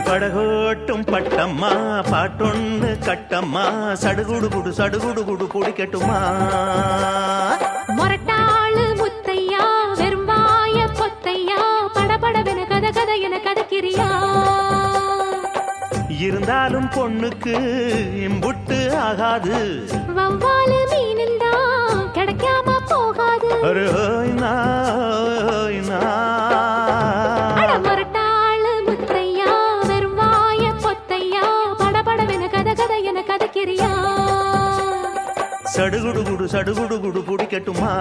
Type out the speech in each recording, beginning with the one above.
அடிபடகோட்டும் பட்டம்மா பாட்டொன்னு கட்டம்மா சடுகுடு குடு சடுகுடு குடு பிடிக்கட்டுமா மொரட்டாளு முத்தையா வெறும்பாய பொத்தையா படபடவென கத கத என கதக்கிறியா இருந்தாலும் பொண்ணுக்கு இம்புட்டு ஆகாது வவ்வாலு மீனுந்தா கிடைக்காம போகாது அரே, ஓய் நா, ஓய் நா. அட மொரட்டாளு முத்தையா வெறும்பாய பொத்தையா படபடவென கத கத என கதக்கிறியா சடுகுடு குடு சடுகுடு குடு பிடிக்கட்டுமா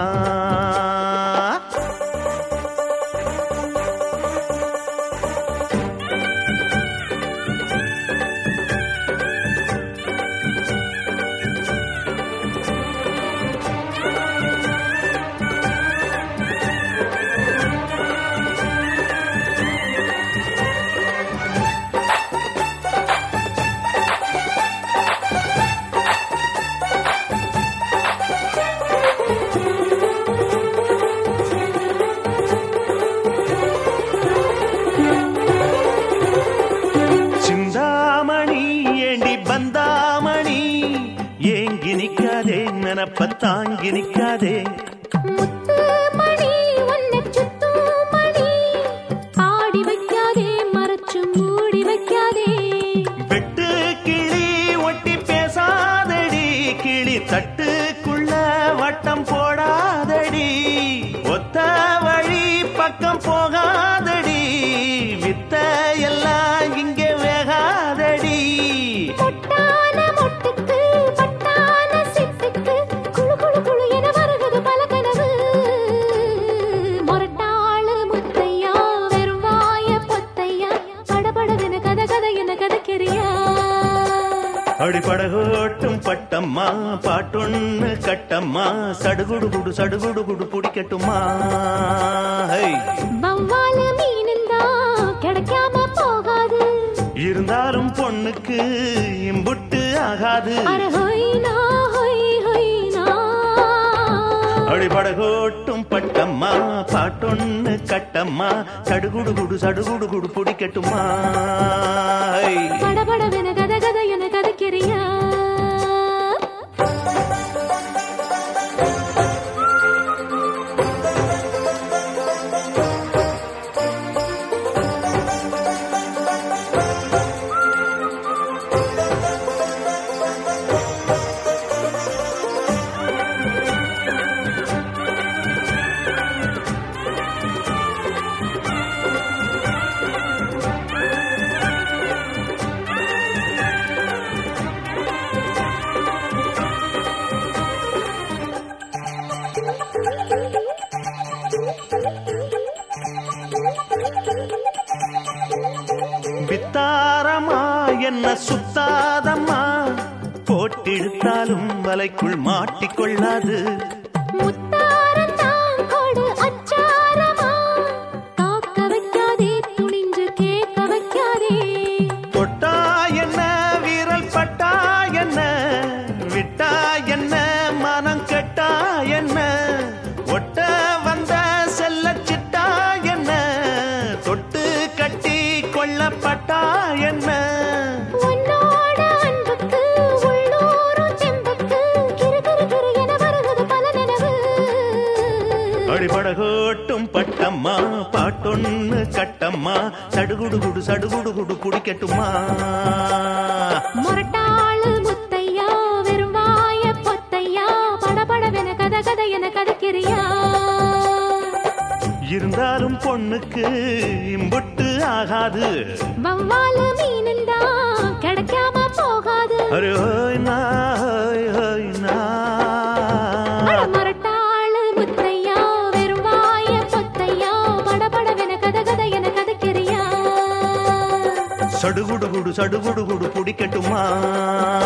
சிந்தாமணி ஏண்டி பந்தாமணி ஏங்கி நிக்காதே நினப்ப தாங்கி நிக்காதே முத்து மணி உன்னை சுத்தும் மணி ஆடி வைக்காதே மறைச்சு மூடி வைக்காதே வெட்டு கிளி ஒட்டி பேசாதடி கிளி தட்டுக்குள்ள வட்டம் போடாதடி ஒத்த வழி பக்கம் போகாதடி வித்த எல்லாம் இங்கே வேகாதடி பொட்டான மொட்டுக்கு பட்டான சிட்டுக்கு குளு குளு குளு என வருகுது பல கனவு மொரட்டாளு முத்தையா வெறும் வாய பொத்தையா படபடவென கத கத என கதக்கிறியா அடிபடகோட்டும் பட்டம்மா பாட்டொன்னு கட்டம்மா சடுகுடு குடு சடுகுடு குடு பிடிக்கட்டுமா ஹை. வவ்வாலு மீனுந்தா கிடைக்காம போகாது இருந்தாலும் பொண்ணுக்கு இம்புட்டு ஆகாது அர ஹொய்னா ஹொய் ஹொய்னா அடிபடகோட்டும் பட்டம்மா பாட்டொன்னு கட்டம்மா சடுகுடு குடு சடுகுடு குடு பிடிக்கட்டுமா ஹை. படபடவென கத கத என கதக்கிறியா வித்தாரமா என்ன சுத்தாதம்மா போட்டெடுத்தாலும் வலைக்குள் மாட்டிக்கொள்ளாது முத்தாரத்தான் கொடு அச்சாரமா காக்க வைக்காதே துணிஞ்சு கேட்க வைக்காதே தொட்டா என்ன வீரல் பட்டா என்ன விட்டா என்ன மனம் கெட்டா என்ன ஒட்ட வந்த செல்ல சிட்டா என்ன தொட்டு கட்டி கொள்ளப்பட்டா என்ன உன்னோட அன்புக்கு உள்ளூரும் தெம்புக்கு கிறு கிறு கிறு என வருகுது பல நினைவு அடிபடகோட்டும் பட்டம்மா பாட்டொன்னு கட்டம்மா சடுகுடு குடு சடுகுடு குடு பிடிக்கட்டுமா மொரட்டாளு முத்தையா வெறும் வாய பொத்தையா படபடவென கத கத என கதக்கிறியா இருந்தாலும் பொண்ணுக்கு இம்புட்டு ஆகாது வவ்வாலு மீனுந்தா கிடைக்காம போகாது அரே ஓய் நா, ஓய் ஓய் நா. அட மொரட்டாளு முத்தையா வெறும் வாய பொத்தையா படபடவென கத கத என கதக்கிறியா சடுகுடு குடு சடுகுடு குடு பிடிக்கட்டுமா